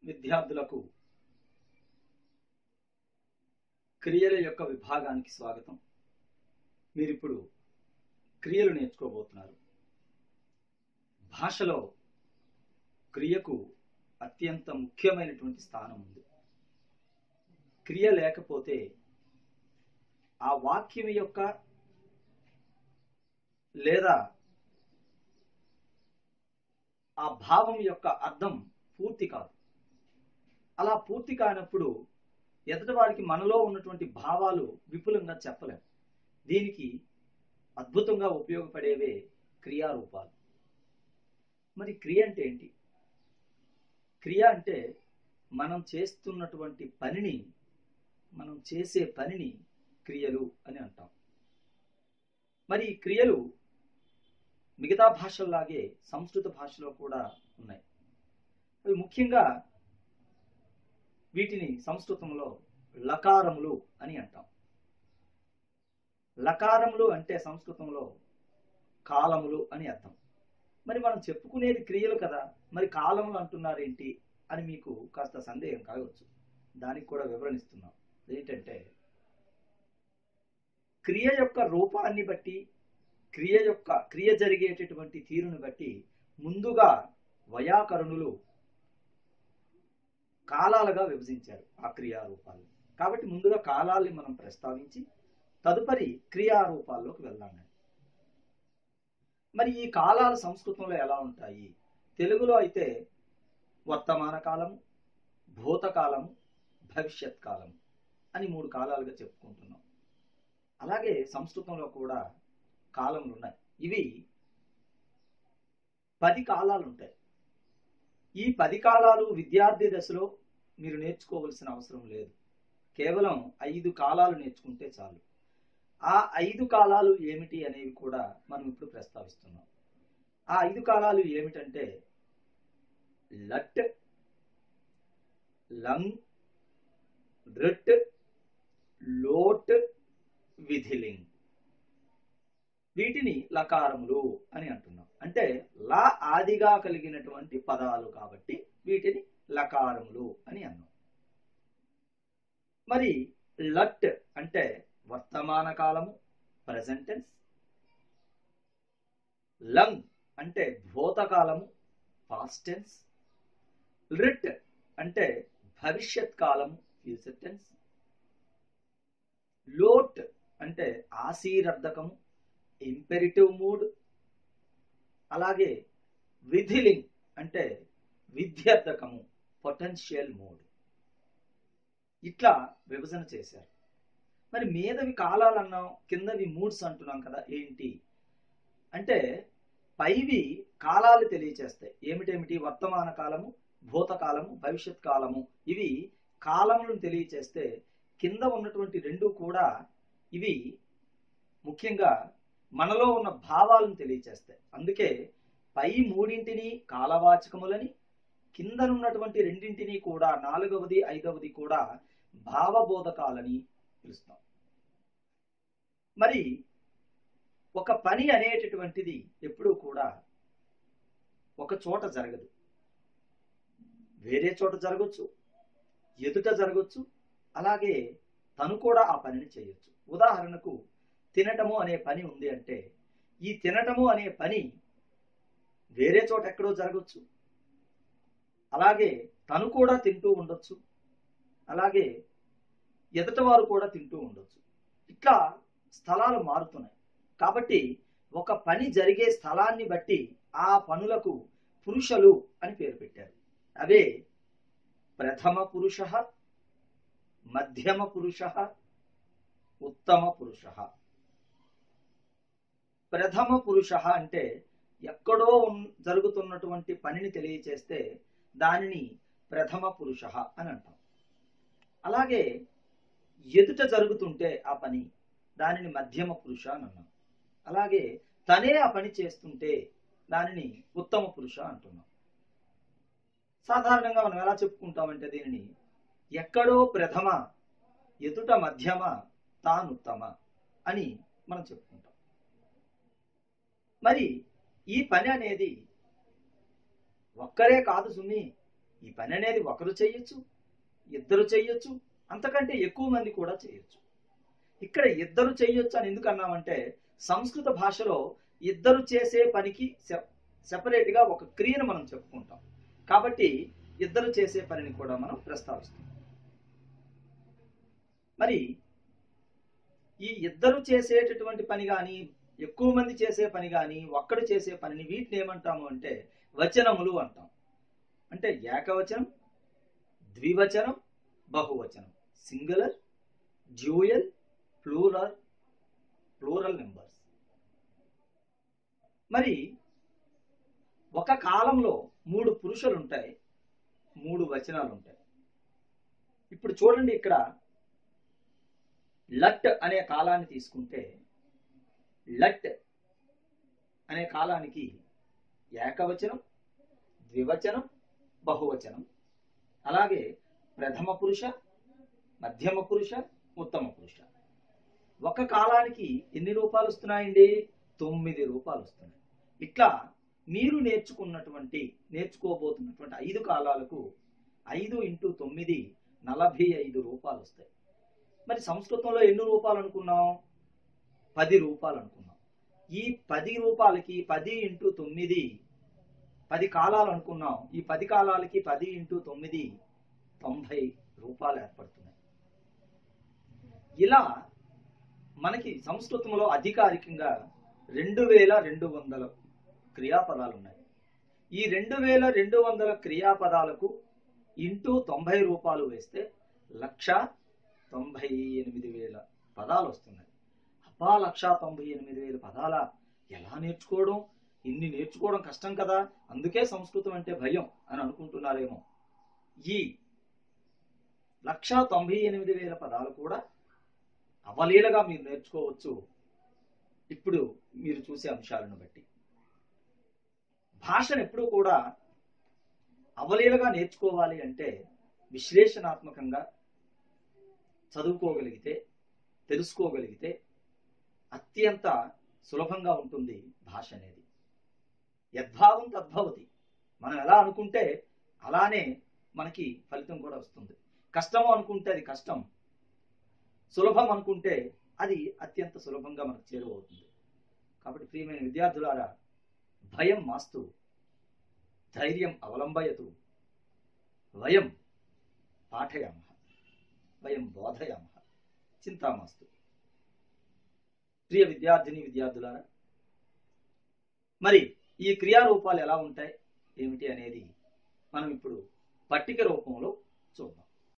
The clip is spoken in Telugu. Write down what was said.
విద్యార్థులకు క్రియల యొక్క విభాగానికి స్వాగతం మీరు ఇప్పుడు క్రియలు నేర్చుకోబోతున్నారు భాషలో క్రియకు అత్యంత ముఖ్యమైనటువంటి స్థానం ఉంది క్రియ లేకపోతే ఆ వాక్యం యొక్క లేదా ఆ భావం యొక్క అర్థం పూర్తి కాదు అలా పూర్తి కానప్పుడు ఎదుటి వారికి మనలో ఉన్నటువంటి భావాలు విపులంగా చెప్పలేం దీనికి అద్భుతంగా ఉపయోగపడేవే క్రియారూపాలు మరి క్రియ అంటే ఏంటి క్రియ అంటే మనం చేస్తున్నటువంటి పనిని మనం చేసే పనిని క్రియలు అని అంటాం మరి ఈ క్రియలు మిగతా భాషల్లాగే సంస్కృత భాషలో కూడా ఉన్నాయి అవి ముఖ్యంగా వీటిని సంస్కృతంలో లకారములు అని అంటాం లకారములు అంటే సంస్కృతంలో కాలములు అని అర్థం మరి మనం చెప్పుకునేది క్రియలు కదా మరి కాలములు అంటున్నారేంటి అని మీకు కాస్త సందేహం కావచ్చు దానికి కూడా వివరణిస్తున్నాం ఏంటంటే క్రియ యొక్క రూపాన్ని బట్టి క్రియ యొక్క క్రియ జరిగేటటువంటి తీరును బట్టి ముందుగా వైయాకరణులు కాలాలుగా విభజించారు ఆ క్రియారూపాలు కాబట్టి ముందుగా కాలాల్ని మనం ప్రస్తావించి తదుపరి క్రియారూపాల్లోకి వెళ్దాం మరి ఈ కాలాలు సంస్కృతంలో ఎలా ఉంటాయి తెలుగులో అయితే వర్తమాన కాలము భూతకాలము భవిష్యత్ కాలము అని మూడు కాలాలుగా చెప్పుకుంటున్నాం అలాగే సంస్కృతంలో కూడా కాలములు ఉన్నాయి ఇవి పది కాలాలు ఉంటాయి ఈ పది కాలాలు విద్యార్థి దశలో మీరు నేర్చుకోవలసిన అవసరం లేదు కేవలం ఐదు కాలాలు నేర్చుకుంటే చాలు ఆ ఐదు కాలాలు ఏమిటి అనేవి కూడా మనం ఇప్పుడు ప్రస్తావిస్తున్నాం ఆ ఐదు కాలాలు ఏమిటంటే లట్ లంగ్ రిట్ లోట్ విధిలింగ్ వీటిని లకారములు అని అంటున్నాం అంటే లా ఆదిగా కలిగినటువంటి పదాలు కాబట్టి వీటిని లకారములు అని అన్నాం మరి లట్ అంటే వర్తమాన కాలము ప్రజెంటెన్స్ లంగ్ అంటే భూతకాలము పాస్ట్ టెన్స్ రిట్ అంటే భవిష్యత్ కాలము ఫ్యూచర్ టెన్స్ లోట్ అంటే ఆశీరర్థకము ఇంపెరిటివ్ మూడ్ అలాగే విధిలింగ్ అంటే విద్యార్థకము పొటెన్షియల్ మూడ్ ఇట్లా విభజన చేశారు మరి మీదవి కాలాలు అన్నాం కిందవి మూడ్స్ అంటున్నాం కదా ఏంటి అంటే పైవి కాలాలు తెలియచేస్తాయి ఏమిటేమిటి వర్తమాన కాలము భూతకాలము భవిష్యత్ కాలము ఇవి కాలములను తెలియచేస్తే కింద ఉన్నటువంటి రెండు కూడా ఇవి ముఖ్యంగా మనలో ఉన్న భావాలను తెలియచేస్తాయి అందుకే పై మూడింటిని కాలవాచకములని కిందనున్నటువంటి రెండింటిని కూడా నాలుగవది ఐదవది కూడా భావబోధకాలని పిలుస్తాం మరి ఒక పని అనేటటువంటిది ఎప్పుడూ కూడా ఒక చోట జరగదు వేరే చోట జరగచ్చు ఎదుట జరగచ్చు అలాగే తను కూడా ఆ పనిని చేయొచ్చు ఉదాహరణకు తినటము అనే పని ఉంది అంటే ఈ తినటము అనే పని వేరే చోట ఎక్కడో జరగచ్చు అలాగే తను కూడా తింటూ ఉండొచ్చు అలాగే ఎదుట వారు కూడా తింటూ ఉండొచ్చు ఇట్లా స్థలాలు మారుతున్నాయి కాబట్టి ఒక పని జరిగే స్థలాన్ని బట్టి ఆ పనులకు పురుషులు అని పేరు పెట్టారు అవే ప్రథమ పురుష మధ్యమ పురుష ఉత్తమ పురుష ప్రథమ పురుష అంటే ఎక్కడో జరుగుతున్నటువంటి పనిని తెలియచేస్తే దానిని ప్రథమ పురుష అని అంటాం అలాగే ఎదుట జరుగుతుంటే ఆ పని దానిని మధ్యమ పురుష అని అన్నాం అలాగే తనే ఆ పని చేస్తుంటే దానిని ఉత్తమ పురుష అంటున్నాం సాధారణంగా మనం ఎలా చెప్పుకుంటామంటే దీనిని ఎక్కడో ప్రథమ ఎదుట మధ్యమ తానుత్తమ అని మనం చెప్పుకుంటాం మరి ఈ పని అనేది ఒక్కరే కాదు సుమి ఈ పని అనేది ఒకరు చేయొచ్చు ఇద్దరు చేయొచ్చు అంతకంటే ఎక్కువ మంది కూడా చేయొచ్చు ఇక్కడ ఇద్దరు చేయొచ్చు అని ఎందుకు అన్నామంటే సంస్కృత భాషలో ఇద్దరు చేసే పనికి సెపరేట్ గా ఒక క్రియను మనం చెప్పుకుంటాం కాబట్టి ఇద్దరు చేసే పనిని కూడా మనం ప్రస్తావిస్తాం మరి ఈ ఇద్దరు చేసేటటువంటి పని కానీ ఎక్కువ మంది చేసే పని కానీ ఒక్కడు చేసే పనిని వీటిని ఏమంటాము అంటే వచనములు అంటాం అంటే ఏకవచనం ద్వివచనం బహువచనం singular dual plural plural numbers మరి ఒక కాలంలో మూడు పురుషులు ఉంటాయి మూడు వచనాలు ఉంటాయి ఇప్పుడు చూడండి ఇక్కడ లట్ అనే కాలాన్ని తీసుకుంటే లట్ అనే కాలానికి ఏకవచనం ద్వివచనం బహువచనం అలాగే ప్రథమ పురుష మధ్యమ పురుష ఉత్తమ పురుష ఒక కాలానికి ఎన్ని రూపాలు వస్తున్నాయండి తొమ్మిది రూపాలు వస్తున్నాయి ఇట్లా మీరు నేర్చుకున్నటువంటి నేర్చుకోబోతున్నటువంటి ఐదు కాలాలకు ఐదు ఇంటూ తొమ్మిది నలభై ఐదు రూపాయలు వస్తాయి మరి సంస్కృతంలో ఎన్ని రూపాయలు అనుకున్నాం పది రూపాయలు అనుకున్నాం ఈ పది రూపాయలకి పది ఇంటూ తొమ్మిది పది కాలాలు అనుకున్నాం ఈ పది కాలాలకి పది ఇంటూ తొమ్మిది తొంభై రూపాయలు ఏర్పడుతున్నాయి ఇలా మనకి సంస్కృతంలో అధికారికంగా రెండు వేల రెండు వందల క్రియాపదాలు ఉన్నాయి ఈ రెండు వేల రెండు వందల క్రియాపదాలకు ఇంటూ తొంభై రూపాయలు వేస్తే లక్ష తొంభై ఎనిమిది వేల పదాలు వస్తున్నాయి అబ్బా లక్ష తొంభై ఎనిమిది వేల పదాల ఎలా నేర్చుకోవడం ఇన్ని నేర్చుకోవడం కష్టం కదా అందుకే సంస్కృతం అంటే భయం అని అనుకుంటున్నారేమో ఈ లక్ష తొంభై ఎనిమిది వేల పదాలు కూడా అవలీలగా మీరు నేర్చుకోవచ్చు ఇప్పుడు మీరు చూసే అంశాలను బట్టి భాషను ఎప్పుడూ కూడా అవలీలగా నేర్చుకోవాలి అంటే విశ్లేషణాత్మకంగా చదువుకోగలిగితే తెలుసుకోగలిగితే అత్యంత సులభంగా ఉంటుంది భాష అనేది యద్భావం తద్భవతి మనం ఎలా అనుకుంటే అలానే మనకి ఫలితం కూడా వస్తుంది కష్టము అనుకుంటే అది కష్టం సులభం అనుకుంటే అది అత్యంత సులభంగా మనకు చేరువవుతుంది కాబట్టి ప్రియమైన విద్యార్థులారా భయం మాస్తు ధైర్యం అవలంబయతు వయం పాఠయామ వయం బోధయామ చింతామాస్తు ప్రియ విద్యార్థిని విద్యార్థులారా మరి ఈ క్రియారూపాలు ఎలా ఉంటాయి ఏమిటి అనేది మనం ఇప్పుడు పట్టిక రూపంలో చూద్దాం